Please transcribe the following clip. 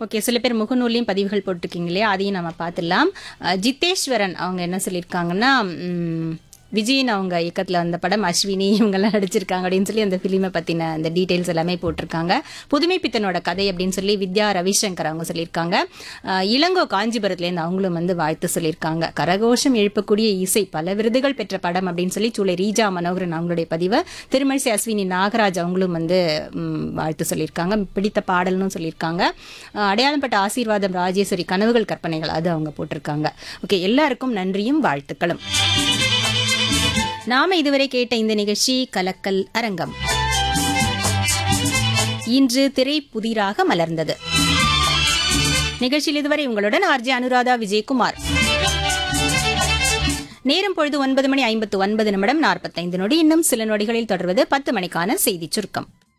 okay சில பேர் முகநூல்லையும் பதிவுகள் போட்டிருக்கீங்க இல்லையா அதையும் நம்ம பார்த்துடலாம் அஹ், ஜித்தேஸ்வரன் அவங்க என்ன சொல்லியிருக்காங்கன்னா ம், விஜயன் அவங்க இயக்கத்தில் வந்த படம் அஸ்வினி இவங்கெல்லாம் நடிச்சிருக்காங்க அப்படின்னு சொல்லி அந்த ஃபிலிமை பற்றின அந்த டீட்டெயில்ஸ் எல்லாமே போட்டிருக்காங்க புதுமை பித்தனோட கதை அப்படின்னு சொல்லி வித்யா ரவிசங்கர் அவங்க சொல்லியிருக்காங்க அஹ், இளங்கோ காஞ்சிபுரத்துலேருந்து அவங்களும் வந்து வாழ்த்து சொல்லியிருக்காங்க கரகோஷம் எழுப்பக்கூடிய இசை பல விருதுகள் பெற்ற படம் அப்படின்னு சொல்லி சூளை ரீஜா மனோகரன் அவங்களுடைய பதிவை திருமழிசை அஸ்வினி நாகராஜ் அவங்களும் வந்து ம், வாழ்த்து சொல்லியிருக்காங்க பிடித்த பாடல்னு சொல்லியிருக்காங்க அஹ், அடையாளம்பட்ட ஆசீர்வாதம் ராஜேஸ்வரி கனவுகள் கற்பனைகள் அது அவங்க போட்டிருக்காங்க ஓகே எல்லாருக்கும் நன்றியும் வாழ்த்துக்களும் நாம இதுவரை கேட்ட இந்த நிகழ்ச்சி கலக்கல் அரங்கம் இன்று திரை புதிராக மலர்ந்தது நிகழ்ச்சியில் இதுவரை உங்களுடன் ஆர்ஜி அனுராதா விஜயகுமார் நேரம் பொழுது ஒன்பது மணி ஐம்பத்து ஒன்பது நிமிடம் நாற்பத்தைந்து நொடி இன்னும் சில நொடிகளில் தொடர்வது பத்து மணிக்கான செய்திச் சுருக்கம்